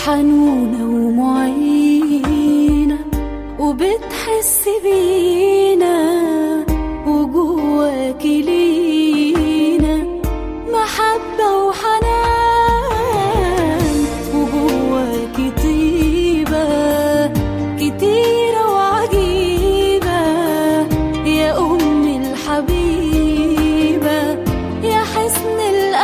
حنونة ومعينة وبتحس بينا وجواكي لينا محبة وحنان وجواكي طيبة كتيرة وعجيبة يا أم الحبيبة يا حسن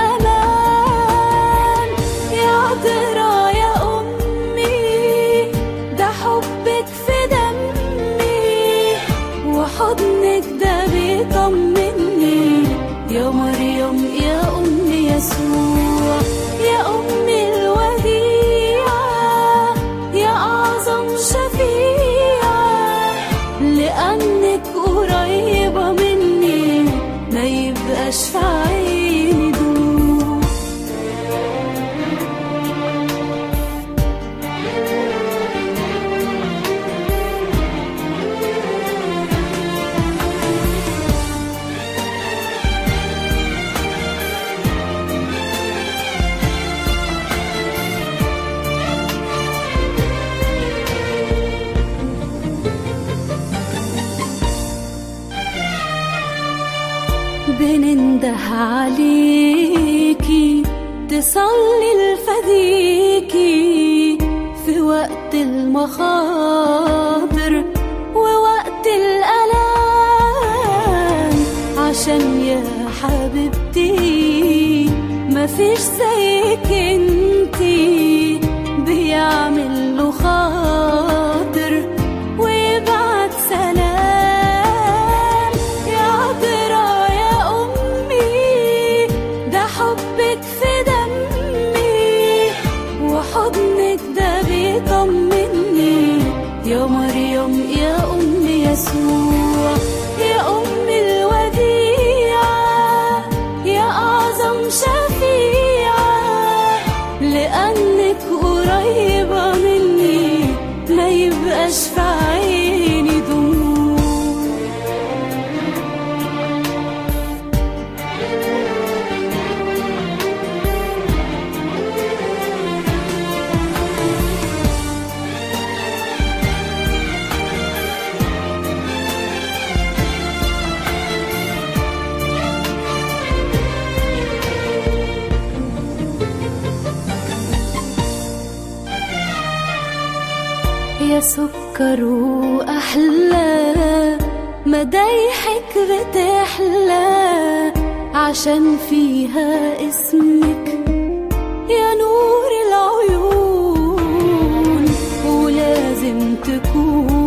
الأمان يا عذرا يا أمي ده حبك في دمي وحضنك ده بيطمني يا مريم يا أم يسوع يا أم الوديعة يا أعظم شفيعة لأنك قريبة مني ما يبقاش في عيني دموع بننده عليكي تصلي لفديكي في وقت المخاطر ووقت الألام عشان يا حبيبتي مفيش زيك انتي بيعمل له خاطر ويبعت سلام يا عذرا يا أمي ده حبك في دمي وحضنك ده بيطمني يا مريم يا أم يسوع يا أم الوديعة يا أعظم شفيعة لأنك قريبة مني ما يبقاش في عيني دموع يا سكر وأحلى مدايحك بتحلى عشان فيها اسمك يا نور العيون ولازم تكون